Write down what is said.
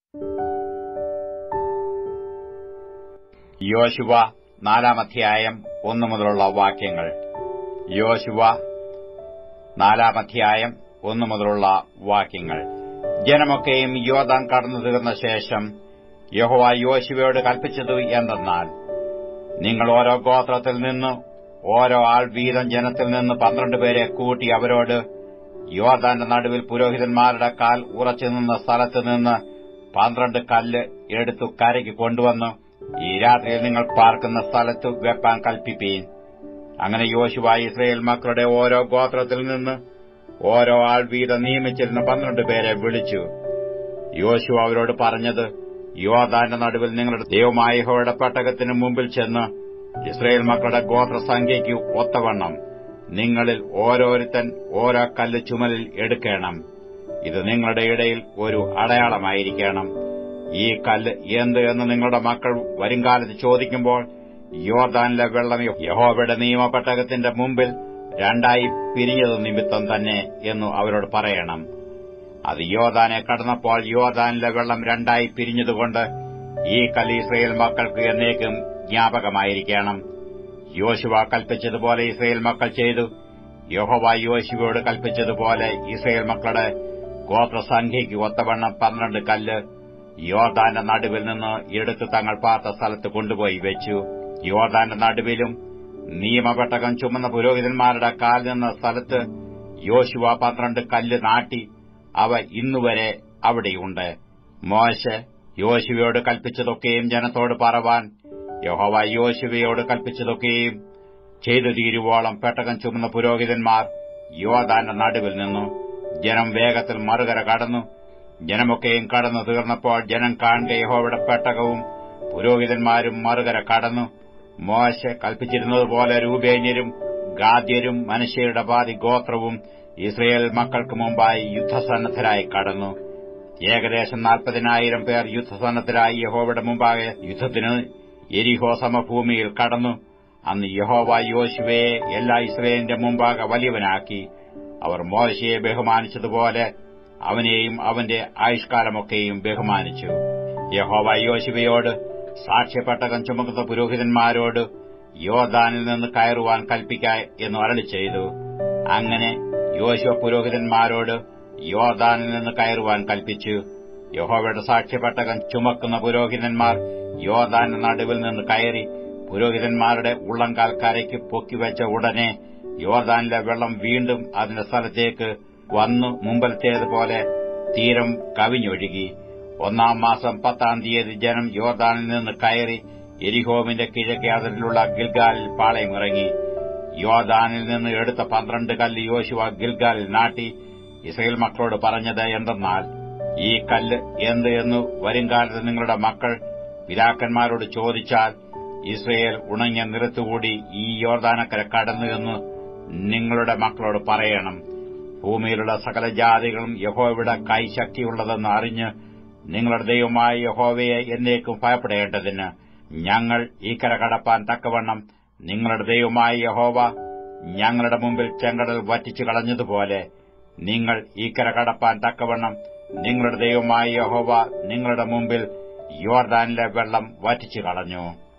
യോശുവ നാലാം അധ്യായം ഒന്നു മുതലുള്ള വാക്യങ്ങൾ യോശുവ നാലാം അധ്യായം ഒന്നു മുതലുള്ള വാക്യങ്ങൾ ജനമൊക്കെയും യോദാൻ കടന്നു തീർന്ന ശേഷം യഹോവ യോശുവയോട് കൽപ്പിച്ചത് എന്തെന്നാൽ നിങ്ങൾ ഓരോ ഗോത്രത്തിൽ നിന്ന് ഓരോ ആൾ വീതം ജനത്തിൽ നിന്ന് പന്ത്രണ്ട് പേരെ കൂട്ടി അവരോട് യോർദാന്റെ നടുവിൽ പുരോഹിതന്മാരുടെ കാൽ ഉറച്ചുനിന്ന സ്ഥലത്ത് നിന്ന് പന്ത്രണ്ട് കല്ല് എടുത്തു കരയ്ക്ക് കൊണ്ടുവന്നു ഈ രാത്രിയിൽ നിങ്ങൾ പാർക്കുന്ന സ്ഥലത്ത് വെപ്പാൻ കൽപ്പിപ്പീൻ അങ്ങനെ യോശുവ ഇസ്രയേൽ മക്കളുടെ ഓരോ ഗോത്രത്തിൽ നിന്ന് ഓരോ ആൾ വീതം നിയമിച്ചിരുന്ന പന്ത്രണ്ട് പേരെ വിളിച്ചു യോശുവ അവരോട് പറഞ്ഞത് യോദാന്റെ നടുവിൽ നിങ്ങളുടെ ദൈവമായ യഹോവയുടെ പെട്ടകത്തിന് മുമ്പിൽ ചെന്ന് ഇസ്രയേൽ മക്കളുടെ ഗോത്രസംഖ്യയ്ക്ക് ഒത്തവണ്ണം നിങ്ങളിൽ ഓരോരുത്തൻ ഓരോ കല്ല് ചുമലിൽ എടുക്കണം ഇത് നിങ്ങളുടെ ഇടയിൽ ഒരു അടയാളമായിരിക്കണം ഈ കല്ല് എന്ത് എന്ന് നിങ്ങളുടെ മക്കൾ വരുംകാലത്ത് ചോദിക്കുമ്പോൾ യോർദാനിലെ വെള്ളം യഹോവയുടെ നിയമപെട്ടകത്തിന്റെ മുമ്പിൽ രണ്ടായി പിരിഞ്ഞത് നിമിത്തം തന്നെ എന്നു അവരോട് പറയണം അത് യോദാനെ കടന്നപ്പോൾ യോദാനിലെ വെള്ളം രണ്ടായി പിരിഞ്ഞതുകൊണ്ട് ഈ കല്ല് ഇസ്രയേൽ മക്കൾക്ക് എന്നേക്കും ജ്ഞാപകമായിരിക്കണം യോശുവ കൽപ്പിച്ചതുപോലെ ഇസ്രയേൽ മക്കൾ ചെയ്തു യഹോവ യോശുവയോട് കൽപ്പിച്ചതുപോലെ ഇസ്രയേൽ മക്കളുടെ ഗോത്രസംഖ്യയ്ക്ക് ഒത്തവണ്ണം പന്ത്രണ്ട് കല്ല് യോർദാന്റെ നടുവിൽ നിന്ന് എടുത്ത് തങ്ങൾ പാർത്ത സ്ഥലത്ത് കൊണ്ടുപോയി വെച്ചു യോർദാന്റെ നടുവിലും നിയമപെട്ടകം ചുമന്ന പുരോഹിതന്മാരുടെ കാൽ നിന്ന സ്ഥലത്ത് യോശുവ പന്ത്രണ്ട് കല്ല് നാട്ടി അവ ഇന്നുവരെ അവിടെയുണ്ട് മോശ യോശുവയോട് കൽപ്പിച്ചതൊക്കെയും ജനത്തോട് പറവാൻ യഹോവ യോശുവയോട് കൽപ്പിച്ചതൊക്കെയും ചെയ്തു തീരുവോളം പെട്ടകം ചുമന്ന പുരോഹിതന്മാർ യോദാന്റെ നടുവിൽ നിന്നു ജനം വേഗത്തിൽ മറുകര കടന്നു ജനമൊക്കെയും കടന്നു തീർന്നപ്പോൾ ജനം കാണുക യഹോവയുടെ പെട്ടകവും പുരോഹിതന്മാരും മറുകര കടന്നു മോശ കൽപ്പിച്ചിരുന്നതുപോലെ രൂപേന്യരും ഗാദ്യരും മനുഷ്യരുടെ പാതി ഗോത്രവും ഇസ്രയേൽ മക്കൾക്ക് മുമ്പായി യുദ്ധസന്നദ്ധരായി കടന്നു ഏകദേശം നാൽപ്പതിനായിരം പേർ യുദ്ധസന്നദ്ധരായി യഹോവയുടെ മുമ്പാകെ യുദ്ധത്തിന് എരിഹോ സമഭൂമിയിൽ കടന്നു അന്ന് യഹോവ യോശുവയെ എല്ലാ ഇസ്രയേലിന്റെ മുമ്പാകെ വലിയവനാക്കി അവർ മോശയെ ബഹുമാനിച്ചതുപോലെ അവനെയും അവന്റെ ആയുഷ്കാലമൊക്കെയും ബഹുമാനിച്ചു യഹോവ യോശുവയോട് സാക്ഷ്യപ്പെട്ടകം ചുമക്കുന്ന പുരോഹിതന്മാരോട് യോദാനിൽ നിന്ന് കയറുവാൻ കൽപ്പിക്ക എന്ന് അരളി ചെയ്തു അങ്ങനെ യോശുവ പുരോഹിതന്മാരോട് യോദാനിൽ നിന്ന് കയറുവാൻ കൽപ്പിച്ചു യഹോവയുടെ സാക്ഷ്യപ്പെട്ടകം ചുമക്കുന്ന പുരോഹിതന്മാർ യോദാന്റെ നടുവിൽ നിന്ന് കയറി പുരോഹിതന്മാരുടെ ഉള്ളംകാൽ കരയ്ക്ക് പൊക്കിവെച്ച ഉടനെ യോർദാനിലെ വെള്ളം വീണ്ടും അതിന്റെ സ്ഥലത്തേക്ക് വന്നു മുമ്പലത്തേതുപോലെ തീരം കവിഞ്ഞൊഴുകി ഒന്നാം മാസം പത്താം തീയതി ജനം യോർദാനിൽ നിന്ന് കയറി എരിഹോമിന്റെ കിഴക്കേ അതിലുള്ള ഗിൽഗാലിൽ പാളയമിറങ്ങി യോർദാനിൽ നിന്ന് എടുത്ത പന്ത്രണ്ട് കല്ല് യോശുവ ഗിൽഗാലിൽ നാട്ടി ഇസ്രയേൽ മക്കളോട് പറഞ്ഞത് എന്തെന്നാൽ ഈ കല്ല് എന്ത് എന്നു വരുംകാലത്ത് നിങ്ങളുടെ മക്കൾ പിതാക്കന്മാരോട് ചോദിച്ചാൽ ഇസ്രയേൽ ഉണങ്ങിയ നിറത്തുകൂടി ഈ യോർദാനക്കര കടന്നു എന്ന് നിങ്ങളുടെ മക്കളോട് പറയണം ഭൂമിയിലുള്ള സകല ജാതികളും യഹോവയുടെ കൈ ശക്തിയുള്ളതെന്ന് അറിഞ്ഞ് നിങ്ങളുടെ ദൈവമായ യഹോവയെ എന്നേക്കും ഭയപ്പെടേണ്ടതിന് ഞങ്ങൾ ഈ കര കടപ്പാൻ തക്കവണ്ണം നിങ്ങളുടെ ദൈവമായ യഹോവ ഞങ്ങളുടെ മുമ്പിൽ ചെങ്കടൽ വറ്റിച്ചു കളഞ്ഞതുപോലെ നിങ്ങൾ ഈ കര കടപ്പാൻ തക്കവണ്ണം നിങ്ങളുടെ ദൈവമായ യഹോവ നിങ്ങളുടെ മുമ്പിൽ യോർദാനിലെ വെള്ളം വറ്റിച്ചു കളഞ്ഞു